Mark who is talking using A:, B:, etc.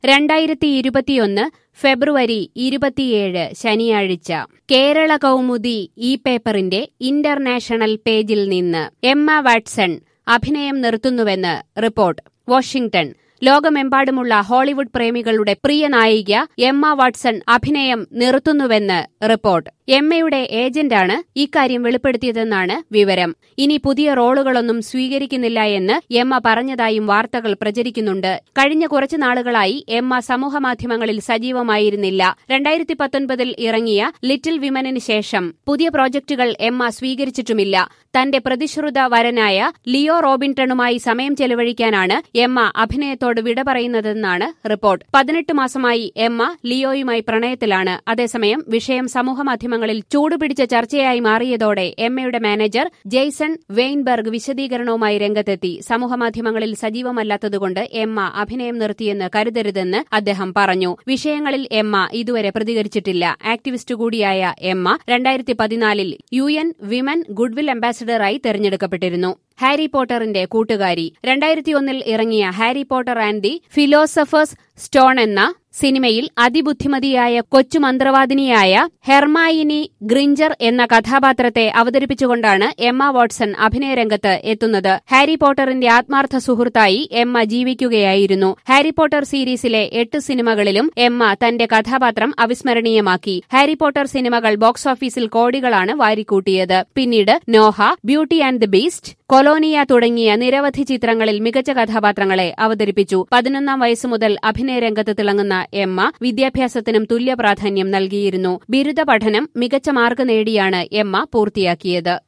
A: രണ്ടായിരത്തി ഇരുപത്തിയൊന്ന് ഫെബ്രുവരി ഇരുപത്തിയേഴ് ശനിയാഴ്ച കേരള കൗമുദി ഈ പേപ്പറിന്റെ ഇന്റർനാഷണൽ പേജിൽ നിന്ന് എമ്മ വാട്സൺ അഭിനയം നിർത്തുന്നുവെന്ന് റിപ്പോർട്ട് വാഷിംഗ്ടൺ ലോകമെമ്പാടുമുള്ള ഹോളിവുഡ് പ്രേമികളുടെ പ്രിയ നായിക എമ്മ വാട്സൺ അഭിനയം നിർത്തുന്നുവെന്ന് റിപ്പോർട്ട് എമ്മയുടെ ഏജന്റാണ് ഇക്കാര്യം വെളിപ്പെടുത്തിയതെന്നാണ് വിവരം ഇനി പുതിയ റോളുകളൊന്നും സ്വീകരിക്കുന്നില്ല എന്ന് എമ്മ പറഞ്ഞതായും വാർത്തകൾ പ്രചരിക്കുന്നുണ്ട് കഴിഞ്ഞ കുറച്ചു നാളുകളായി എമ്മ സമൂഹമാധ്യമങ്ങളിൽ സജീവമായിരുന്നില്ല രണ്ടായിരത്തി പത്തൊൻപതിൽ ഇറങ്ങിയ ലിറ്റിൽ വിമനിന് ശേഷം പുതിയ പ്രോജക്ടുകൾ എമ്മ സ്വീകരിച്ചിട്ടുമില്ല തന്റെ പ്രതിശ്രുത വരനായ ലിയോ റോബിൻടണുമായി സമയം ചെലവഴിക്കാനാണ് എമ്മ അഭിനയത്തോട് വിട പറയുന്നതെന്നാണ് റിപ്പോർട്ട് പതിനെട്ട് മാസമായി എമ്മ ലിയോയുമായി പ്രണയത്തിലാണ് അതേസമയം വിഷയം സമൂഹമാധ്യമങ്ങളിൽ ചൂടുപിടിച്ച ചർച്ചയായി മാറിയതോടെ എമ്മയുടെ മാനേജർ ജെയ്സൺ വെയിൻബർഗ് വിശദീകരണവുമായി രംഗത്തെത്തി സമൂഹമാധ്യമങ്ങളിൽ സജീവമല്ലാത്തതുകൊണ്ട് എമ്മ അഭിനയം നിർത്തിയെന്ന് കരുതരുതെന്ന് അദ്ദേഹം പറഞ്ഞു വിഷയങ്ങളിൽ എമ്മ ഇതുവരെ പ്രതികരിച്ചിട്ടില്ല ആക്ടിവിസ്റ്റ് കൂടിയായ എമ്മ രണ്ടായിരത്തി പതിനാലിൽ യു എൻ വിമൻ ഗുഡ്വിൽ അംബാസിഡറായി തെരഞ്ഞെടുക്കപ്പെട്ടിരുന്നു ഹാരി പോട്ടറിന്റെ കൂട്ടുകാരി രണ്ടായിരത്തിയൊന്നിൽ ഇറങ്ങിയ Harry Potter and the Philosopher's Stone എന്ന സിനിമയിൽ അതിബുദ്ധിമതിയായ കൊച്ചു മന്ത്രവാദിനിയായ ഹെർമായിനി ഗ്രിഞ്ചർ എന്ന കഥാപാത്രത്തെ അവതരിപ്പിച്ചുകൊണ്ടാണ് എമ്മ വാട്സൺ അഭിനയരംഗത്ത് എത്തുന്നത് ഹാരി പോട്ടറിന്റെ ആത്മാർത്ഥ സുഹൃത്തായി എമ്മ ജീവിക്കുകയായിരുന്നു ഹാരി പോട്ടർ സീരീസിലെ എട്ട് സിനിമകളിലും എമ്മ തന്റെ കഥാപാത്രം അവിസ്മരണീയമാക്കി ഹാരി പോട്ടർ സിനിമകൾ ബോക്സ് ഓഫീസിൽ കോടികളാണ് വാരിക്കൂട്ടിയത് പിന്നീട് Noah Beauty and the Beast Colonia തുടങ്ങിയ നിരവധി ചിത്രങ്ങളിൽ മികച്ച കഥാപാത്രങ്ങളെ അവതരിപ്പിച്ചു പതിനൊന്നാം വയസ്സു മുതൽ അഭിനയരംഗത്ത് തിളങ്ങുന്ന എമ്മ വിദ്യാഭ്യാസത്തിനും തുല്യ പ്രാധാന്യം നൽകിയിരുന്നു ബിരുദ പഠനം മികച്ച മാർക്ക് നേടിയാണ് എമ്മ പൂർത്തിയാക്കിയത്